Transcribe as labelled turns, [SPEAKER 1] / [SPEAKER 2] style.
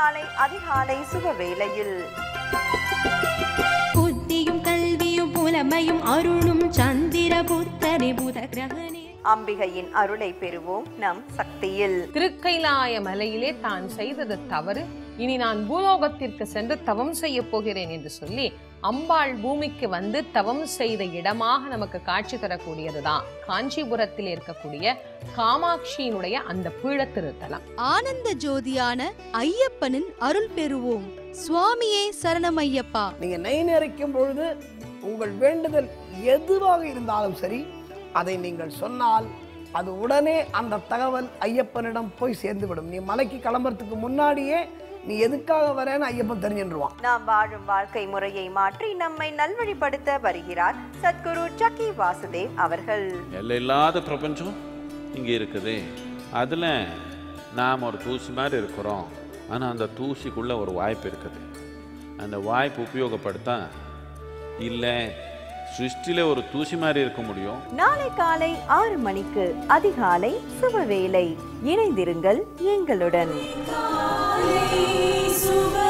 [SPEAKER 1] காலை அதிகாலை சுப வேளையில்
[SPEAKER 2] புத்தியும் கல்வியும் புலமையும் அருளும் சந்திர புத்தரே புத கிரகணே
[SPEAKER 1] அம்பிகையின் அருளை பெறுவோம் நம் சக்தியில்
[SPEAKER 3] திருக்கைலாய மலையிலே தான் செய்தது தவறு இனி நான் பூலோகத்திற்கு சென்று தவம் செய்ய போகிறேன் என்று சொல்லி அம்பாள் பூமிக்கு வந்து தவம் செய்த இடமாக நமக்கு காட்சி தரக்கூடியதுதான் காஞ்சிபுரத்தில் இருக்கக்கூடிய காமாட்சியினுடைய அந்த பீழத்திருத்தலம்
[SPEAKER 4] ஆனந்த ஜோதியான ஐயப்பனின் அருள் பெறுவோம் சுவாமியே சரணமையப்பா
[SPEAKER 5] நீங்க நெய் நிறைக்கும் பொழுது உங்கள் வேண்டுதல் எதுவாக இருந்தாலும் சரி அதை நீங்கள் சொன்னால் அது உடனே அந்த தகவல் ஐயப்பனிடம் போய் சேர்ந்துவிடும் நீ மலைக்கு கிளம்புறதுக்கு முன்னாடியே நீ எதுக்காக வரேன்னு ஐயப்பன் தெரிஞ்சின்றுவான்
[SPEAKER 1] நாம் வாழும் வாழ்க்கை முறையை மாற்றி நம்மை நல்வழிப்படுத்த வருகிறார் சத்குரு சக்கி வாசுதேவ் அவர்கள்
[SPEAKER 6] எல்லையில்லாத பிரபஞ்சம் இங்கே இருக்குது அதில் நாம் ஒரு தூசி மாதிரி இருக்கிறோம் ஆனால் அந்த தூசிக்குள்ளே ஒரு வாய்ப்பு இருக்குது அந்த வாய்ப்பு உபயோகப்படுத்தா இல்லை சிருஷ்டியில் ஒரு தூசி மாதிரி இருக்க முடியும்
[SPEAKER 1] நாளை காலை ஆறு மணிக்கு அதிகாலை சுப வேளை இணைந்திருங்கள் எங்களுடன்
[SPEAKER 2] சுப